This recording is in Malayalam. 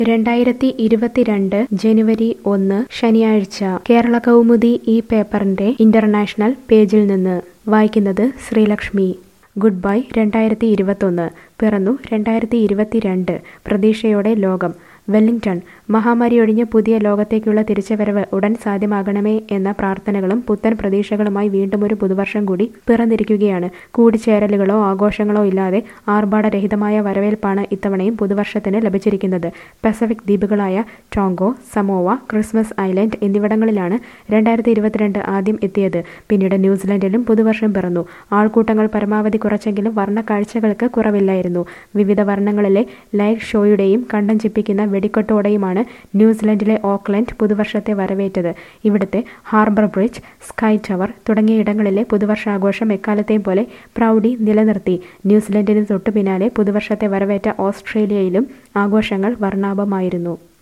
രണ്ടായിരത്തി ഇരുപത്തിരണ്ട് ജനുവരി ഒന്ന് ശനിയാഴ്ച കേരള കൗമുദി ഈ പേപ്പറിന്റെ ഇന്റർനാഷണൽ പേജിൽ നിന്ന് വായിക്കുന്നത് ശ്രീലക്ഷ്മി ഗുഡ് ബൈ രണ്ടായിരത്തി ഇരുപത്തൊന്ന് പിറന്നു രണ്ടായിരത്തി ഇരുപത്തിരണ്ട് പ്രതീക്ഷയോടെ ലോകം വെല്ലിംഗ്ടൺ മഹാമാരിയൊഴിഞ്ഞ് പുതിയ ലോകത്തേക്കുള്ള തിരിച്ചുവരവ് ഉടൻ സാധ്യമാകണമേ എന്ന പ്രാർത്ഥനകളും പുത്തൻ പ്രതീക്ഷകളുമായി വീണ്ടും ഒരു പുതുവർഷം കൂടി പിറന്നിരിക്കുകയാണ് കൂടിച്ചേരലുകളോ ആഘോഷങ്ങളോ ഇല്ലാതെ ആർഭാടരഹിതമായ വരവേൽപ്പാണ് ഇത്തവണയും പുതുവർഷത്തിന് ലഭിച്ചിരിക്കുന്നത് പസഫിക് ദ്വീപുകളായ ടോങ്കോ സമോവ ക്രിസ്മസ് ഐലൻഡ് എന്നിവിടങ്ങളിലാണ് രണ്ടായിരത്തി ഇരുപത്തിരണ്ട് ആദ്യം എത്തിയത് പിന്നീട് ന്യൂസിലൻഡിലും പുതുവർഷം പിറന്നു ആൾക്കൂട്ടങ്ങൾ പരമാവധി കുറച്ചെങ്കിലും വർണ്ണ കാഴ്ചകൾക്ക് കുറവില്ലായിരുന്നു വിവിധ വർണ്ണങ്ങളിലെ ലൈറ്റ് ഷോയുടെയും കണ്ടം ചിപ്പിക്കുന്ന വെടിക്കെട്ടോടെയുമാണ് ന്യൂസിലൻഡിലെ ഓക്ലൻഡ് പുതുവർഷത്തെ വരവേറ്റത് ഇവിടുത്തെ ഹാർബർ ബ്രിഡ്ജ് സ്കൈ ടവർ തുടങ്ങിയ ഇടങ്ങളിലെ പുതുവർഷാഘോഷം എക്കാലത്തെയും പോലെ പ്രൗഢി നിലനിർത്തി ന്യൂസിലൻഡിന് തൊട്ടു പിന്നാലെ പുതുവർഷത്തെ വരവേറ്റ ഓസ്ട്രേലിയയിലും ആഘോഷങ്ങൾ വർണ്ണാഭമായിരുന്നു